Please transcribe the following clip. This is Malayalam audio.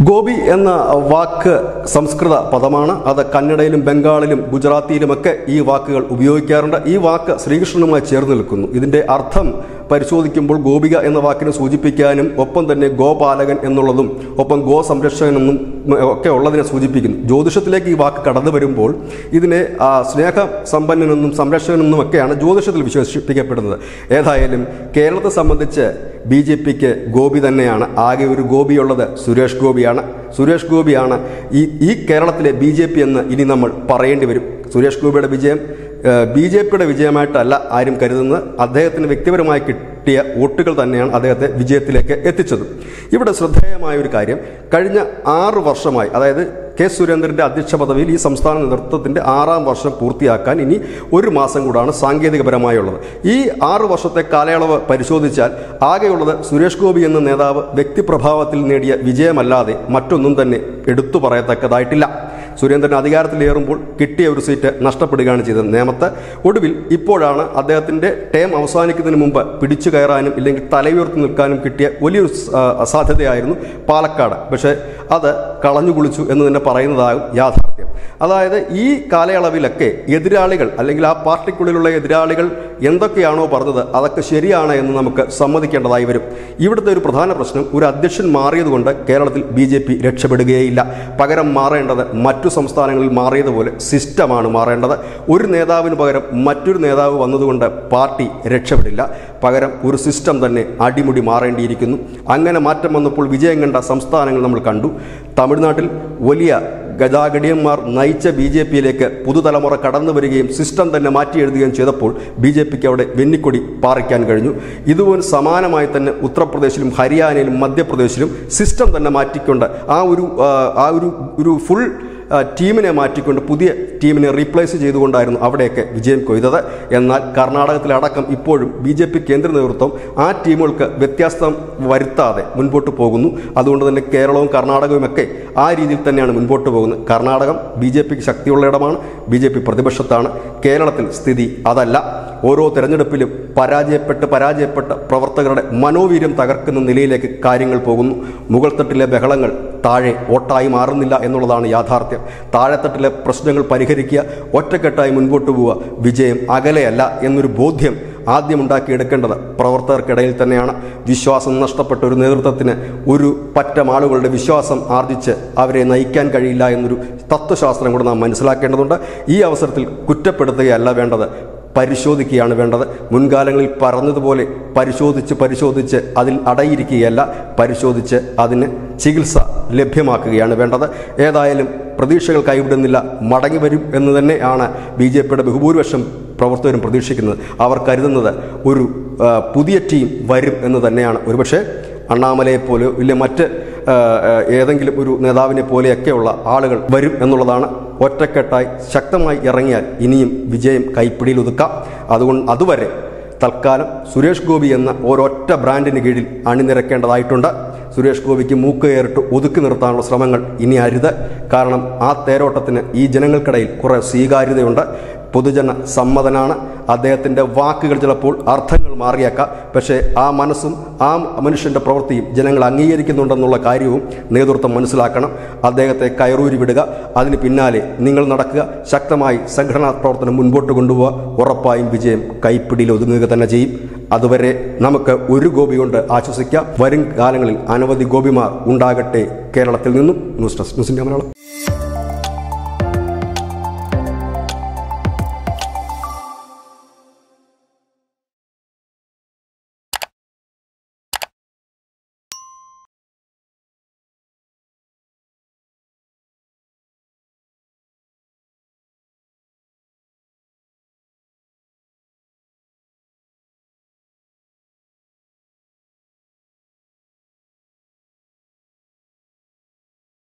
ഗോപി എന്ന വാക്ക് സംസ്കൃത പദമാണ് അത് കന്നഡയിലും ബംഗാളിലും ഗുജറാത്തിയിലുമൊക്കെ ഈ വാക്കുകൾ ഉപയോഗിക്കാറുണ്ട് ഈ വാക്ക് ശ്രീകൃഷ്ണനുമായി ചേർന്ന് നിൽക്കുന്നു ഇതിന്റെ അർത്ഥം പരിശോധിക്കുമ്പോൾ ഗോപിക എന്ന വാക്കിനെ സൂചിപ്പിക്കാനും ഒപ്പം തന്നെ ഗോപാലകൻ എന്നുള്ളതും ഒപ്പം ഗോ സംരക്ഷകൻ എന്നും ഒക്കെ ഉള്ളതിനെ സൂചിപ്പിക്കുന്നു ജ്യോതിഷത്തിലേക്ക് ഈ വാക്ക് കടന്നു വരുമ്പോൾ ഇതിനെ ആ, സ്നേഹ സമ്പന്നനെന്നും സംരക്ഷകനെന്നും ഒക്കെയാണ് ജ്യോതിഷത്തിൽ വിശേഷിപ്പിക്കപ്പെടുന്നത് ഏതായാലും കേരളത്തെ സംബന്ധിച്ച് ബി ജെ പിക്ക് ഗോപി തന്നെയാണ് ആകെ ഒരു ഗോപിയുള്ളത് സുരേഷ് ഗോപിയാണ് സുരേഷ് ഗോപിയാണ് ഈ ഈ കേരളത്തിലെ ബി ജെ പി എന്ന് ഇനി നമ്മൾ പറയേണ്ടി വരും സുരേഷ് ഗോപിയുടെ വിജയം ബി ജെ പിയുടെ വിജയമായിട്ടല്ല ആരും കരുതുന്നത് അദ്ദേഹത്തിന് വ്യക്തിപരമായി കിട്ടിയ വോട്ടുകൾ തന്നെയാണ് അദ്ദേഹത്തെ വിജയത്തിലേക്ക് എത്തിച്ചത് ഇവിടെ ശ്രദ്ധേയമായ ഒരു കാര്യം കഴിഞ്ഞ ആറ് വർഷമായി അതായത് കെ സുരേന്ദ്രന്റെ അധ്യക്ഷ പദവിയിൽ ഈ സംസ്ഥാന നേതൃത്വത്തിന്റെ ആറാം വർഷം പൂർത്തിയാക്കാൻ ഇനി ഒരു മാസം കൂടാണ് സാങ്കേതികപരമായുള്ളത് ഈ ആറ് വർഷത്തെ കാലയളവ് പരിശോധിച്ചാൽ ആകെയുള്ളത് സുരേഷ് ഗോപി എന്ന നേതാവ് വ്യക്തിപ്രഭാവത്തിൽ നേടിയ വിജയമല്ലാതെ മറ്റൊന്നും തന്നെ എടുത്തു പറയത്തക്കതായിട്ടില്ല സുരേന്ദ്രൻ അധികാരത്തിലേറുമ്പോൾ കിട്ടിയ ഒരു സീറ്റ് നഷ്ടപ്പെടുകയാണ് ചെയ്തത് നേമത്ത് ഒടുവിൽ ഇപ്പോഴാണ് അദ്ദേഹത്തിന്റെ ടേം അവസാനിക്കുന്നതിന് മുമ്പ് പിടിച്ചു കയറാനും ഇല്ലെങ്കിൽ തലയുയർത്തി നിൽക്കാനും കിട്ടിയ വലിയൊരു സ- ആ, സാധ്യതയായിരുന്നു പാലക്കാട് പക്ഷേ അത് കളഞ്ഞു കുളിച്ചു എന്ന് തന്നെ പറയുന്നതാകും യാഥാർത്ഥ്യം അതായത് ഈ കാലയളവിലൊക്കെ എതിരാളികൾ അല്ലെങ്കിൽ ആ പാർട്ടിക്കുള്ളിലുള്ള എതിരാളികൾ എന്തൊക്കെയാണോ പറഞ്ഞത് അതൊക്കെ ശരിയാണ് എന്ന് നമുക്ക് സമ്മതിക്കേണ്ടതായി വരും ഇവിടുത്തെ ഒരു പ്രധാന പ്രശ്നം ഒരു അധ്യക്ഷൻ മാറിയതുകൊണ്ട് കേരളത്തിൽ ബി ജെ പി രക്ഷപ്പെടുകയില്ല പകരം മാറേണ്ടത് മറ്റു സംസ്ഥാനങ്ങളിൽ മാറിയതുപോലെ സിസ്റ്റമാണ് മാറേണ്ടത് ഒരു നേതാവിന് പകരം മറ്റൊരു നേതാവ് വന്നതുകൊണ്ട് പാർട്ടി രക്ഷപ്പെടില്ല പകരം ഒരു സിസ്റ്റം തന്നെ അടിമുടി മാറേണ്ടിയിരിക്കുന്നു അങ്ങനെ മാറ്റം വന്നപ്പോൾ വിജയം കണ്ട സംസ്ഥാനങ്ങൾ നമ്മൾ കണ്ടു തമിഴ്നാട്ടിൽ വലിയ ഗജാഗടിയന്മാർ നയിച്ച ബി ജെ പിയിലേക്ക് പുതുതലമുറ കടന്നു വരികയും സിസ്റ്റം തന്നെ മാറ്റി എഴുതുകയും ചെയ്തപ്പോൾ ബി ജെ പിക്ക് അവിടെ വെന്നിക്കൊടി പാറിക്കാൻ കഴിഞ്ഞു ഇതുപോലെ സമാനമായി തന്നെ ഉത്തർപ്രദേശിലും ഹരിയാനയിലും മധ്യപ്രദേശിലും സിസ്റ്റം തന്നെ മാറ്റിക്കൊണ്ട് ആ ഒരു ആ, ആ ഒരു ഒരു ഫുൾ ആ, ടീമിനെ മാറ്റിക്കൊണ്ട് പുതിയ ടീമിനെ റീപ്ലേസ് ചെയ്തുകൊണ്ടായിരുന്നു അവിടെയൊക്കെ വിജയം കൊയ്തത് എന്നാൽ കർണാടകത്തിലടക്കം ഇപ്പോഴും ബി ജെ പി കേന്ദ്ര നേതൃത്വം ആ ടീമുകൾക്ക് വ്യത്യാസം വരുത്താതെ മുൻപോട്ട് പോകുന്നു അതുകൊണ്ട് തന്നെ കേരളവും കർണാടകവും ഒക്കെ ആ രീതിയിൽ തന്നെയാണ് മുൻപോട്ട് പോകുന്നത് കർണാടകം ബി ജെ പിക്ക് ശക്തിയുള്ള ഇടമാണ് ബി ജെ പി പ്രതിപക്ഷത്താണ് കേരളത്തിൽ സ്ഥിതി അതല്ല ഓരോ തെരഞ്ഞെടുപ്പിലും പരാജയപ്പെട്ട് പരാജയപ്പെട്ട പ്രവർത്തകരുടെ മനോവീര്യം തകർക്കുന്ന നിലയിലേക്ക് കാര്യങ്ങൾ പോകുന്നു മുകൾ തട്ടിലെ ബഹളങ്ങൾ താഴെ വോട്ടായി മാറുന്നില്ല എന്നുള്ളതാണ് യാഥാർത്ഥ്യം താഴെത്തട്ടിലെ പ്രശ്നങ്ങൾ പരിഹരിക്കുക ഒറ്റക്കെട്ടായി മുൻപോട്ട് പോവുക വിജയം അകലെയല്ല എന്നൊരു ബോധ്യം ആദ്യം ഉണ്ടാക്കിയെടുക്കേണ്ടത് പ്രവർത്തകർക്കിടയിൽ തന്നെയാണ് വിശ്വാസം നഷ്ടപ്പെട്ട ഒരു നേതൃത്വത്തിന് ഒരു പറ്റം ആളുകളുടെ വിശ്വാസം ആർജിച്ച് അവരെ നയിക്കാൻ കഴിയില്ല എന്നൊരു തത്വശാസ്ത്രം കൂടെ നാം മനസ്സിലാക്കേണ്ടതുണ്ട് ഈ അവസരത്തിൽ കുറ്റപ്പെടുത്തുകയല്ല വേണ്ടത് പരിശോധിക്കുകയാണ് വേണ്ടത് മുൻകാലങ്ങളിൽ പറഞ്ഞതുപോലെ പരിശോധിച്ച് പരിശോധിച്ച് അതിൽ അടയിരിക്കുകയല്ല പരിശോധിച്ച് അതിന് ചികിത്സ ലഭ്യമാക്കുകയാണ് വേണ്ടത് ഏതായാലും പ്രതീക്ഷകൾ കൈവിടുന്നില്ല മടങ്ങി വരും എന്ന് തന്നെയാണ് ബി ജെ പിയുടെ ബഹുഭൂരിപക്ഷം പ്രവർത്തകരും പ്രതീക്ഷിക്കുന്നത് അവർ കരുതുന്നത് ഒരു ആ, പുതിയ ടീം വരും എന്ന് തന്നെയാണ് ഒരുപക്ഷെ അണ്ണാമലയെ പോലെ ഇല്ല മറ്റ് ആ, ആ, ഏതെങ്കിലും ഒരു നേതാവിനെ പോലെയൊക്കെയുള്ള ആളുകൾ വരും എന്നുള്ളതാണ് ഒറ്റക്കെട്ടായി ശക്തമായി ഇറങ്ങിയാൽ ഇനിയും വിജയം കൈപ്പിടിയിൽ ഒതുക്കാം അതുകൊണ്ട് അതുവരെ തൽക്കാലം സുരേഷ് ഗോപി എന്ന ഒരൊറ്റ ബ്രാൻഡിന് കീഴിൽ അണിനിരക്കേണ്ടതായിട്ടുണ്ട് സുരേഷ് ഗോപിക്ക് മൂക്ക് കയറിട്ട് ഒതുക്കി നിർത്താനുള്ള ശ്രമങ്ങൾ ഇനി അരുത് കാരണം ആ തേരോട്ടത്തിന് ഈ ജനങ്ങൾക്കിടയിൽ കുറേ സ്വീകാര്യതയുണ്ട് പൊതുജന സമ്മതനാണ് അദ്ദേഹത്തിൻ്റെ വാക്കുകൾ ചിലപ്പോൾ അർത്ഥങ്ങൾ മാറിയേക്കാം പക്ഷേ ആ മനസ്സും ആ മനുഷ്യൻ്റെ പ്രവൃത്തിയും ജനങ്ങൾ അംഗീകരിക്കുന്നുണ്ടെന്നുള്ള കാര്യവും നേതൃത്വം മനസ്സിലാക്കണം അദ്ദേഹത്തെ കയറൂരി വിടുക അതിന് പിന്നാലെ നിങ്ങൾ നടക്കുക ശക്തമായി സംഘടനാ പ്രവർത്തനം മുൻപോട്ട് കൊണ്ടുപോവുക ഉറപ്പായും വിജയം കൈപ്പിടിയിൽ ഒതുങ്ങുക തന്നെ ചെയ്യും അതുവരെ നമുക്ക് ഒരു ഗോപി കൊണ്ട് ആശ്വസിക്കാം വരും കാലങ്ങളിൽ അനവധി ഗോപിമാർ ഉണ്ടാകട്ടെ കേരളത്തിൽ നിന്നും ന്യൂസ് ഡെസ്ക് ന്യൂസിൻ്റെ മലയാളം